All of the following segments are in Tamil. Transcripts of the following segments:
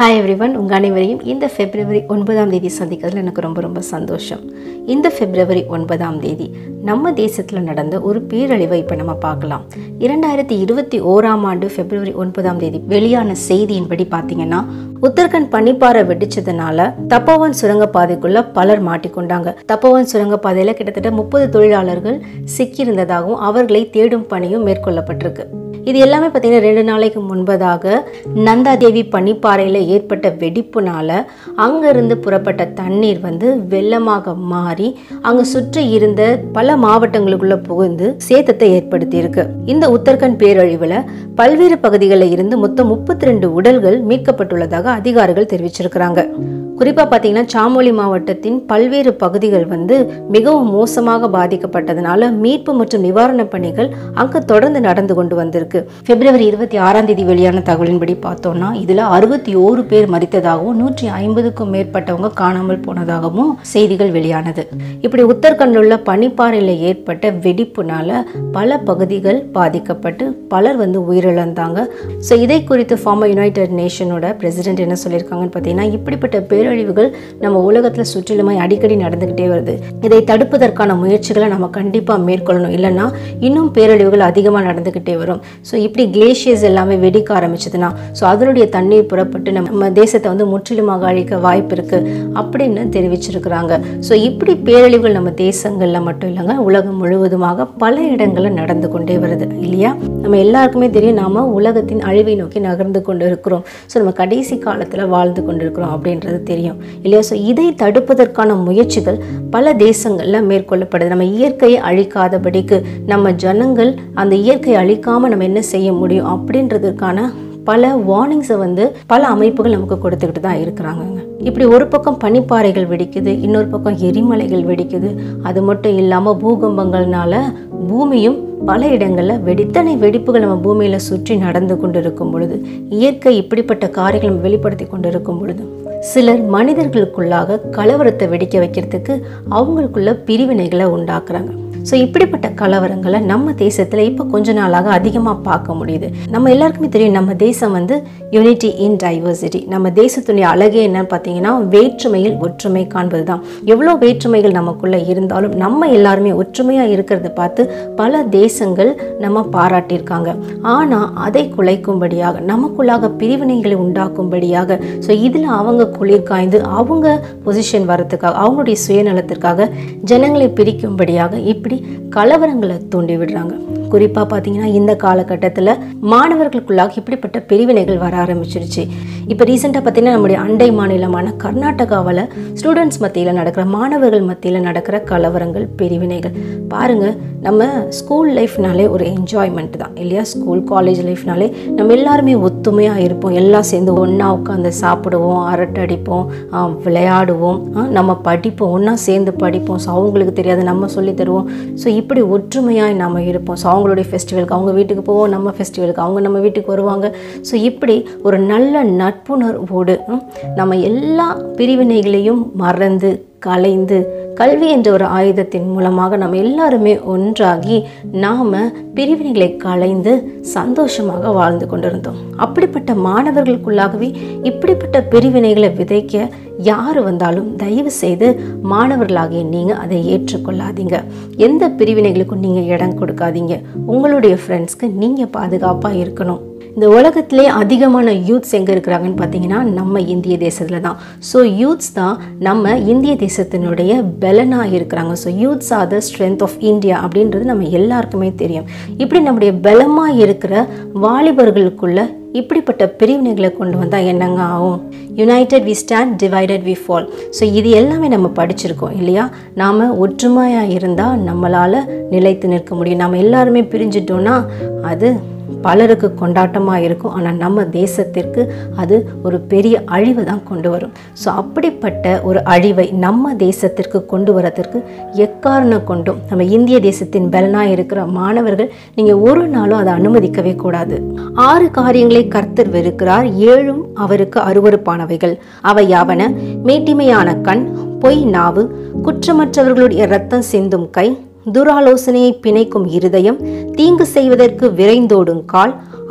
ஹாய் எவ்ரிவன் உங்கள் அனைவரையும் இந்த பிப்ரவரி ஒன்பதாம் தேதி சந்திக்கிறதுல எனக்கு ரொம்ப ரொம்ப சந்தோஷம் இந்த பிப்ரவரி ஒன்பதாம் தேதி நம்ம தேசத்தில் நடந்த ஒரு பேரழிவை இப்போ நம்ம பார்க்கலாம் இரண்டாயிரத்தி இருபத்தி ஓராம் ஆண்டு பிப்ரவரி ஒன்பதாம் தேதி வெளியான செய்தியின்படி பார்த்தீங்கன்னா உத்தரகண்ட் பனிப்பாறை வெடிச்சதுனால தப்போவன் சுரங்கப்பாதைக்குள்ள பலர் மாட்டிக்கொண்டாங்க தப்போவன் சுரங்கப்பாதையில் கிட்டத்தட்ட முப்பது தொழிலாளர்கள் சிக்கியிருந்ததாகவும் அவர்களை தேடும் பணியும் மேற்கொள்ளப்பட்டிருக்கு இது எல்லாமே பார்த்தீங்கன்னா ரெண்டு நாளைக்கு முன்பதாக நந்தாதேவி பனிப்பாறையில் ஏற்பட்ட வெடிப்புனால அங்கிருந்து புறப்பட்ட தண்ணீர் வந்து வெள்ளமாக மாறி அங்கு சுற்றி இருந்த பல மாவட்டங்களுக்குள்ள புகுந்து சேதத்தை ஏற்படுத்தியிருக்கு இந்த உத்தரகண்ட் பேரழிவில் பல்வேறு பகுதிகளில் இருந்து மொத்தம் முப்பத்தி ரெண்டு உடல்கள் மீட்கப்பட்டுள்ளதாக அதிகாரிகள் தெரிவிச்சிருக்கிறாங்க குறிப்பாக பார்த்தீங்கன்னா சாமொழி மாவட்டத்தின் பல்வேறு பகுதிகள் வந்து மிகவும் மோசமாக பாதிக்கப்பட்டதுனால மீட்பு மற்றும் நிவாரணப் பணிகள் அங்கு தொடர்ந்து நடந்து கொண்டு வந்திருக்கு பிப்ரவரி இருபத்தி ஆறாம் தேதி வெளியான தகவலின்படி பார்த்தோம்னா இதில் அறுபத்தி ஓரு பேர் மறித்ததாகவும் நூற்றி ஐம்பதுக்கும் மேற்பட்டவங்க காணாமல் போனதாகவும் செய்திகள் வெளியானது இப்படி உத்தரகண்டில் உள்ள பனிப்பாறையில் ஏற்பட்ட வெடிப்புனால பல பகுதிகள் பாதிக்கப்பட்டு பலர் வந்து உயிரிழந்தாங்க ஸோ இதை குறித்து ஃபார்மர் யுனைடெட் நேஷனோட பிரசிடென்ட் என்ன சொல்லியிருக்காங்கன்னு பார்த்தீங்கன்னா இப்படிப்பட்ட பேரழிவுகள் நம்ம உலகத்தில் சுற்றிலுமாய் அடிக்கடி நடந்துக்கிட்டே வருது இதை தடுப்பதற்கான முயற்சிகளை நம்ம கண்டிப்பாக மேற்கொள்ளணும் இல்லைன்னா இன்னும் பேரழிவுகள் அதிகமாக நடந்துக்கிட்டே வரும் ஸோ இப்படி கிளேஷியர்ஸ் எல்லாமே வெடிக்க ஆரம்பிச்சதுன்னா ஸோ அதனுடைய தண்ணீர் புறப்பட்டு நம்ம தேசத்தை வந்து முற்றிலுமாக அழிக்க வாய்ப்பு இருக்குது அப்படின்னு தெரிவிச்சிருக்கிறாங்க ஸோ இப்படி பேரழிவுகள் நம்ம தேசங்களில் மட்டும் இல்லைங்க உலகம் முழுவதுமாக பல இடங்களில் நடந்து கொண்டே வருது இல்லையா நம்ம எல்லாருக்குமே தெரியும் நாம உலகத்தின் அழிவை நோக்கி நகர்ந்து கொண்டு இருக்கிறோம் ஸோ நம்ம கடைசி காலத்தில் வாழ்ந்து கொண்டு இருக்கிறோம் அப்படின்றது தெரியும் இல்லையா ஸோ இதை தடுப்பதற்கான முயற்சிகள் பல தேசங்களில் மேற்கொள்ளப்படுது நம்ம இயற்கையை அழிக்காதபடிக்கு நம்ம ஜனங்கள் அந்த இயற்கையை அழிக்காமல் நம்ம என்ன செய்ய முடியும் அப்படின்றதுக்கான பல வார்னிங்ஸை வந்து பல அமைப்புகள் நமக்கு கொடுத்துக்கிட்டு தான் இருக்கிறாங்கங்க இப்படி ஒரு பக்கம் பனிப்பாறைகள் வெடிக்குது இன்னொரு பக்கம் எரிமலைகள் வெடிக்குது அது மட்டும் இல்லாமல் பூகம்பங்கள்னால பூமியும் பல இடங்களில் வெடித்தனை வெடிப்புகள் நம்ம பூமியில் சுற்றி நடந்து கொண்டு இருக்கும் பொழுது இயற்கை இப்படிப்பட்ட காரியங்கள் நம்ம வெளிப்படுத்தி கொண்டு இருக்கும் பொழுது சிலர் மனிதர்களுக்குள்ளாக கலவரத்தை வெடிக்க வைக்கிறதுக்கு அவங்களுக்குள்ள பிரிவினைகளை உண்டாக்குறாங்க ஸோ இப்படிப்பட்ட கலவரங்களை நம்ம தேசத்தில் இப்போ கொஞ்ச நாளாக அதிகமாக பார்க்க முடியுது நம்ம எல்லாருக்குமே தெரியும் நம்ம தேசம் வந்து யூனிட்டி இன் டைவர்சிட்டி நம்ம தேசத்துடைய அழகே என்னன்னு பார்த்தீங்கன்னா வேற்றுமையில் ஒற்றுமை காண்பது தான் எவ்வளோ வேற்றுமைகள் நமக்குள்ளே இருந்தாலும் நம்ம எல்லாருமே ஒற்றுமையாக இருக்கிறத பார்த்து பல தேசங்கள் நம்ம பாராட்டியிருக்காங்க ஆனால் அதை குலைக்கும்படியாக நமக்குள்ளாக பிரிவினைகளை உண்டாக்கும்படியாக ஸோ இதில் அவங்க குளிர் காய்ந்து அவங்க பொசிஷன் வரத்துக்காக அவங்களுடைய சுயநலத்திற்காக ஜனங்களை பிரிக்கும்படியாக இப்படி கலவரங்களை தூண்டி விடுறாங்க குறிப்பாக பார்த்தீங்கன்னா இந்த காலகட்டத்தில் மாணவர்களுக்குள்ளாக இப்படிப்பட்ட பிரிவினைகள் வர ஆரம்பிச்சிருச்சு இப்போ ரீசெண்டாக பார்த்தீங்கன்னா நம்முடைய அண்டை மாநிலமான கர்நாடகாவில் ஸ்டூடெண்ட்ஸ் மத்தியில் நடக்கிற மாணவர்கள் மத்தியில் நடக்கிற கலவரங்கள் பிரிவினைகள் பாருங்கள் நம்ம ஸ்கூல் லைஃப்னாலே ஒரு என்ஜாய்மெண்ட் தான் இல்லையா ஸ்கூல் காலேஜ் லைஃப்னாலே நம்ம எல்லாருமே ஒத்துமையாக இருப்போம் எல்லாம் சேர்ந்து ஒன்றா உட்காந்து சாப்பிடுவோம் அரட்டை அடிப்போம் விளையாடுவோம் நம்ம படிப்போம் ஒன்றா சேர்ந்து படிப்போம் ஸோ அவங்களுக்கு தெரியாது நம்ம சொல்லி தருவோம் ஸோ இப்படி ஒற்றுமையாக நம்ம இருப்போம் ஸோ அவங்களுடைய ஃபெஸ்டிவலுக்கு அவங்க வீட்டுக்கு போவோம் நம்ம ஃபெஸ்டிவலுக்கு அவங்க நம்ம வீட்டுக்கு வருவாங்க ஸோ இப்படி ஒரு நல்ல நட்புணர்வோடு நம்ம எல்லா பிரிவினைகளையும் மறந்து கலைந்து கல்வி என்ற ஒரு ஆயுதத்தின் மூலமாக நம்ம எல்லாருமே ஒன்றாகி நாம் பிரிவினைகளை களைந்து சந்தோஷமாக வாழ்ந்து கொண்டிருந்தோம் அப்படிப்பட்ட மாணவர்களுக்குள்ளாகவே இப்படிப்பட்ட பிரிவினைகளை விதைக்க யார் வந்தாலும் தயவு செய்து மாணவர்களாகிய நீங்கள் அதை ஏற்றுக்கொள்ளாதீங்க எந்த பிரிவினைகளுக்கும் நீங்கள் இடம் கொடுக்காதீங்க உங்களுடைய ஃப்ரெண்ட்ஸ்க்கு நீங்கள் பாதுகாப்பாக இருக்கணும் இந்த உலகத்திலே அதிகமான யூத்ஸ் எங்கே இருக்கிறாங்கன்னு பார்த்தீங்கன்னா நம்ம இந்திய தேசத்தில் தான் ஸோ யூத்ஸ் தான் நம்ம இந்திய தேசத்தினுடைய பலனாக இருக்கிறாங்க so youths are the strength of India அப்படின்றது நம்ம எல்லாருக்குமே தெரியும் இப்படி நம்முடைய பலமாக இருக்கிற வாலிபர்களுக்குள்ள இப்படிப்பட்ட பிரிவினைகளை கொண்டு வந்தால் என்னங்க ஆகும் united we stand divided we fall so இது எல்லாமே நம்ம படிச்சிருக்கோம் இல்லையா நாம் ஒற்றுமையாக இருந்தால் நம்மளால் நிலைத்து நிற்க முடியும் நம்ம எல்லாருமே பிரிஞ்சிட்டோன்னா அது பலருக்கு கொண்டாட்டமாக இருக்கும் ஆனால் நம்ம தேசத்திற்கு அது ஒரு பெரிய அழிவை தான் கொண்டு வரும் ஸோ அப்படிப்பட்ட ஒரு அழிவை நம்ம தேசத்திற்கு கொண்டு வரதற்கு எக்காரணம் கொண்டும் நம்ம இந்திய தேசத்தின் பலனாக இருக்கிற மாணவர்கள் நீங்கள் ஒரு நாளும் அதை அனுமதிக்கவே கூடாது ஆறு காரியங்களை கர்த்தர் வெறுக்கிறார் ஏழும் அவருக்கு அருவறுப்பானவைகள் அவை யாவன மேட்டிமையான கண் பொய் நாவு குற்றமற்றவர்களுடைய ரத்தம் சிந்தும் கை துராலோசனையை பிணைக்கும் இருதயம் தீங்கு செய்வதற்கு விரைந்தோடும் கால்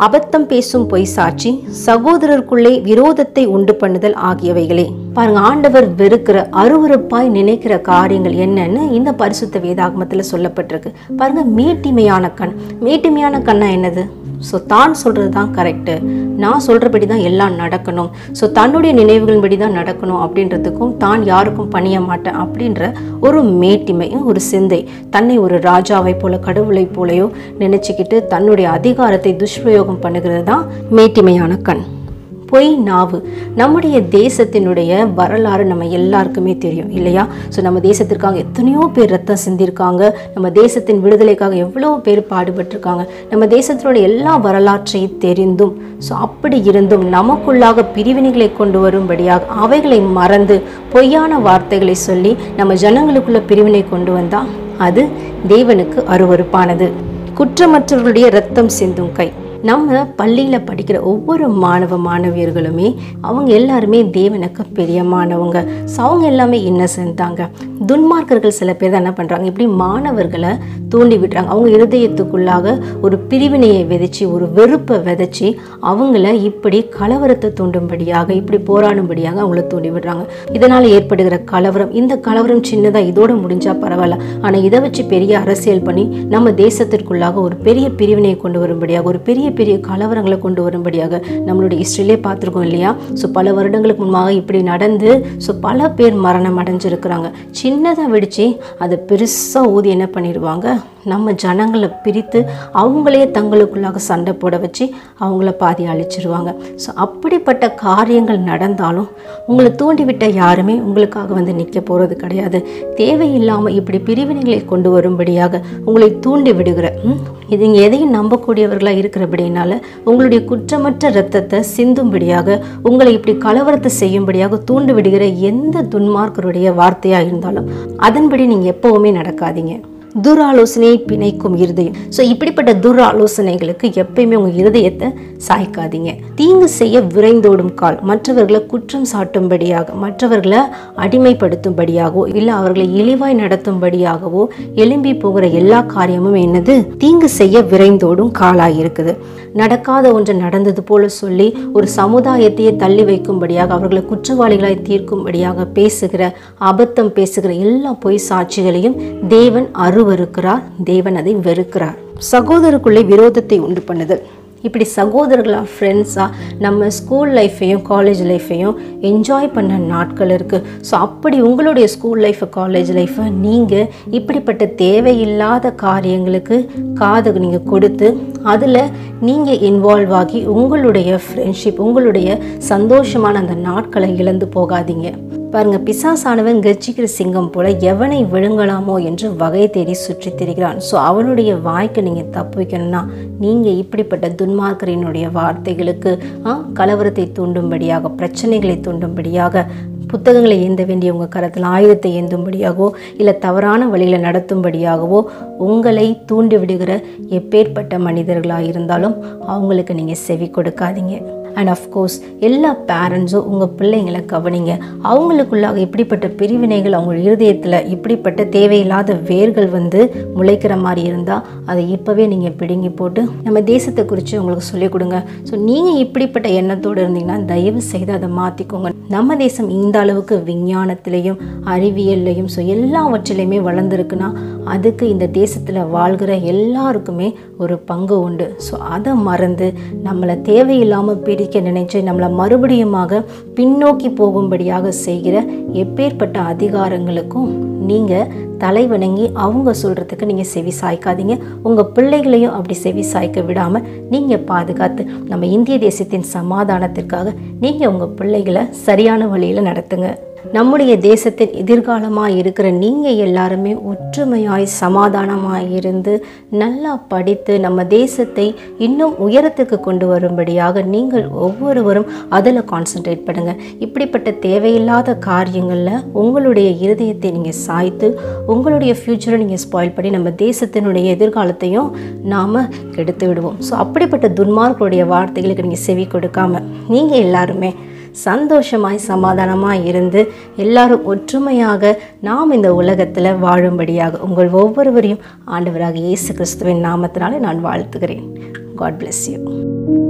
அபத்தம் பேசும் பொய் சாட்சி சகோதரருக்குள்ளே விரோதத்தை உண்டு பண்ணுதல் ஆகியவைகளே பாருங்க ஆண்டவர் வெறுக்கிற அருவருப்பாய் நினைக்கிற காரியங்கள் என்னன்னு இந்த பரிசுத்த வேதாகமத்துல சொல்லப்பட்டிருக்கு பாருங்க மேட்டிமையான கண் மேட்டிமையான கண்ணா என்னது ஸோ தான் சொல்கிறது தான் கரெக்டு நான் சொல்கிறபடி தான் எல்லாம் நடக்கணும் ஸோ தன்னுடைய நினைவுகளின்படி தான் நடக்கணும் அப்படின்றதுக்கும் தான் யாருக்கும் பணிய மாட்டேன் அப்படின்ற ஒரு மேட்டிமை ஒரு சிந்தை தன்னை ஒரு ராஜாவை போல கடவுளை போலையோ நினச்சிக்கிட்டு தன்னுடைய அதிகாரத்தை துஷ்பிரயோகம் பண்ணுகிறது தான் மேட்டிமையான கண் பொய் நாவு நம்முடைய தேசத்தினுடைய வரலாறு நம்ம எல்லாருக்குமே தெரியும் இல்லையா ஸோ நம்ம தேசத்திற்காக எத்தனையோ பேர் ரத்தம் சிந்திருக்காங்க நம்ம தேசத்தின் விடுதலைக்காக எவ்வளோ பேர் பாடுபட்டிருக்காங்க நம்ம தேசத்தினுடைய எல்லா வரலாற்றையும் தெரிந்தும் ஸோ அப்படி இருந்தும் நமக்குள்ளாக பிரிவினைகளை கொண்டு வரும்படியாக அவைகளை மறந்து பொய்யான வார்த்தைகளை சொல்லி நம்ம ஜனங்களுக்குள்ள பிரிவினை கொண்டு வந்தால் அது தேவனுக்கு அருவருப்பானது குற்றமற்றவர்களுடைய ரத்தம் சிந்தும் கை நம்ம பள்ளியில் படிக்கிற ஒவ்வொரு மாணவ மாணவியர்களுமே அவங்க எல்லாருமே தேவனுக்கு பிரியமானவங்க ஸோ அவங்க எல்லாமே இன்னசென்ட் தாங்க துன்மார்க்கர்கள் சில பேர் தான் என்ன பண்ணுறாங்க இப்படி மாணவர்களை தூண்டி விடுறாங்க அவங்க இருதயத்துக்குள்ளாக ஒரு பிரிவினையை விதைச்சி ஒரு வெறுப்பை விதைச்சி அவங்கள இப்படி கலவரத்தை தூண்டும்படியாக இப்படி போராடும்படியாக அவங்கள தூண்டி விடுறாங்க இதனால் ஏற்படுகிற கலவரம் இந்த கலவரம் சின்னதாக இதோட முடிஞ்சா பரவாயில்ல ஆனால் இதை வச்சு பெரிய அரசியல் பண்ணி நம்ம தேசத்திற்குள்ளாக ஒரு பெரிய பிரிவினையை கொண்டு வரும்படியாக ஒரு பெரிய பெரிய கலவரங்களை கொண்டு வரும்படியாக நம்மளுடைய ஹிஸ்ட்ரியிலே பார்த்துருக்கோம் இல்லையா ஸோ பல வருடங்களுக்கு முன்பாக இப்படி நடந்து ஸோ பல பேர் மரணம் அடைஞ்சிருக்கிறாங்க சின்னதாக வெடித்து அதை பெருசாக ஊதி என்ன பண்ணிடுவாங்க நம்ம ஜனங்களை பிரித்து அவங்களே தங்களுக்குள்ளாக சண்டை போட வச்சு அவங்கள பாதி அழிச்சிருவாங்க ஸோ அப்படிப்பட்ட காரியங்கள் நடந்தாலும் உங்களை தூண்டிவிட்ட யாருமே உங்களுக்காக வந்து நிற்க போகிறது கிடையாது தேவையில்லாமல் இப்படி பிரிவினைகளை கொண்டு வரும்படியாக உங்களை தூண்டி விடுகிற ம், இது இங்கே எதையும் நம்பக்கூடியவர்களாக இருக்கிறபடினால உங்களுடைய குற்றமற்ற இரத்தத்தை சிந்தும்படியாக உங்களை இப்படி கலவரத்தை செய்யும்படியாக தூண்டி விடுகிற எந்த துன்மார்க்கருடைய வார்த்தையாக இருந்தாலும் அதன்படி நீங்கள் எப்போவுமே நடக்காதீங்க துராலோசனையை பிணைக்கும் இருதயம் ஸோ இப்படிப்பட்ட துராலோசனைகளுக்கு எப்பயுமே உங்கள் இருதயத்தை சாய்க்காதீங்க தீங்கு செய்ய விரைந்தோடும் கால் மற்றவர்களை குற்றம் சாட்டும்படியாக மற்றவர்களை அடிமைப்படுத்தும்படியாகவோ இல்லை அவர்களை இழிவாய் நடத்தும்படியாகவோ எழும்பி போகிற எல்லா காரியமும் என்னது தீங்கு செய்ய விரைந்தோடும் காலாக இருக்குது நடக்காத ஒன்று நடந்தது போல சொல்லி ஒரு சமுதாயத்தையே தள்ளி வைக்கும்படியாக அவர்களை குற்றவாளிகளாய் தீர்க்கும்படியாக பேசுகிற அபத்தம் பேசுகிற எல்லா பொய் சாட்சிகளையும் தேவன் அருவருக்கிறார் தேவன் அதை வெறுக்கிறார் சகோதரருக்குள்ளே விரோதத்தை உண்டு பண்ணுதல் இப்படி சகோதரர்களாக ஃப்ரெண்ட்ஸாக நம்ம ஸ்கூல் லைஃப்பையும் காலேஜ் லைஃப்பையும் என்ஜாய் பண்ண நாட்கள் இருக்குது ஸோ அப்படி உங்களுடைய ஸ்கூல் லைஃப்பை காலேஜ் லைஃப்பை நீங்கள் இப்படிப்பட்ட தேவையில்லாத காரியங்களுக்கு காது நீங்கள் கொடுத்து அதில் நீங்கள் இன்வால்வ் ஆகி உங்களுடைய ஃப்ரெண்ட்ஷிப் உங்களுடைய சந்தோஷமான அந்த நாட்களை இழந்து போகாதீங்க பாருங்க பிசாசானவன் கர்ஜிக்கிற சிங்கம் போல எவனை விழுங்கலாமோ என்று வகை தேடி சுற்றித் திரிகிறான் ஸோ அவனுடைய வாய்க்கு நீங்கள் தப்பிக்கணும்னா நீங்கள் இப்படிப்பட்ட துன்மார்க்கரினுடைய வார்த்தைகளுக்கு ஆ, கலவரத்தை தூண்டும்படியாக பிரச்சனைகளை தூண்டும்படியாக புத்தகங்களை ஏந்த வேண்டிய உங்கள் கரத்தில் ஆயுதத்தை ஏந்தும்படியாகவோ இல்லை தவறான வழியில் நடத்தும்படியாகவோ உங்களை தூண்டி விடுகிற எப்பேற்பட்ட மனிதர்களாக இருந்தாலும் அவங்களுக்கு நீங்கள் செவி கொடுக்காதீங்க அண்ட் அஃப்கோர்ஸ் எல்லா பேரண்ட்ஸும் உங்கள் பிள்ளைங்களை கவனிங்க அவங்களுக்குள்ளாக இப்படிப்பட்ட பிரிவினைகள் அவங்க இருதயத்தில் இப்படிப்பட்ட தேவையில்லாத வேர்கள் வந்து முளைக்கிற மாதிரி இருந்தால் அதை இப்போவே நீங்கள் பிடுங்கி போட்டு நம்ம தேசத்தை குறித்து உங்களுக்கு சொல்லிக் கொடுங்க ஸோ நீங்கள் இப்படிப்பட்ட எண்ணத்தோடு இருந்தீங்கன்னா தயவு செய்து அதை மாற்றிக்கோங்க நம்ம தேசம் இந்த அளவுக்கு விஞ்ஞானத்திலையும் அறிவியல்லையும் ஸோ எல்லாவற்றிலையுமே வளர்ந்துருக்குன்னா அதுக்கு இந்த தேசத்தில் வாழ்கிற எல்லாருக்குமே ஒரு பங்கு உண்டு ஸோ அதை மறந்து நம்மளை தேவையில்லாமல் பிரிக்க நினைச்சு நம்மளை மறுபடியுமாக பின்னோக்கி போகும்படியாக செய்கிற எப்பேற்பட்ட அதிகாரங்களுக்கும் நீங்கள் தலை வணங்கி அவங்க சொல்கிறதுக்கு நீங்கள் செவி சாய்க்காதீங்க உங்கள் பிள்ளைகளையும் அப்படி செவி சாய்க்க விடாமல் நீங்கள் பாதுகாத்து நம்ம இந்திய தேசத்தின் சமாதானத்திற்காக நீங்கள் உங்கள் பிள்ளைகளை சரியான வழியில் நடத்துங்க நம்முடைய தேசத்தின் எதிர்காலமாக இருக்கிற நீங்கள் எல்லாருமே ஒற்றுமையாய் சமாதானமாய் இருந்து நல்லா படித்து நம்ம தேசத்தை இன்னும் உயரத்துக்கு கொண்டு வரும்படியாக நீங்கள் ஒவ்வொருவரும் அதில் கான்சென்ட்ரேட் பண்ணுங்க இப்படிப்பட்ட தேவையில்லாத காரியங்களில் உங்களுடைய இருதயத்தை நீங்கள் சாய்த்து உங்களுடைய ஃப்யூச்சரை நீங்கள் ஸ்பாயில் பண்ணி நம்ம தேசத்தினுடைய எதிர்காலத்தையும் நாம் கெடுத்து விடுவோம் ஸோ அப்படிப்பட்ட துன்மார்களுடைய வார்த்தைகளுக்கு நீங்கள் செவி கொடுக்காம நீங்கள் எல்லாருமே சந்தோஷமாய் சமாதானமாய் இருந்து எல்லாரும் ஒற்றுமையாக நாம் இந்த உலகத்தில் வாழும்படியாக உங்கள் ஒவ்வொருவரையும் ஆண்டவராக இயேசு கிறிஸ்துவின் நாமத்தினாலே நான் வாழ்த்துகிறேன் காட் bless you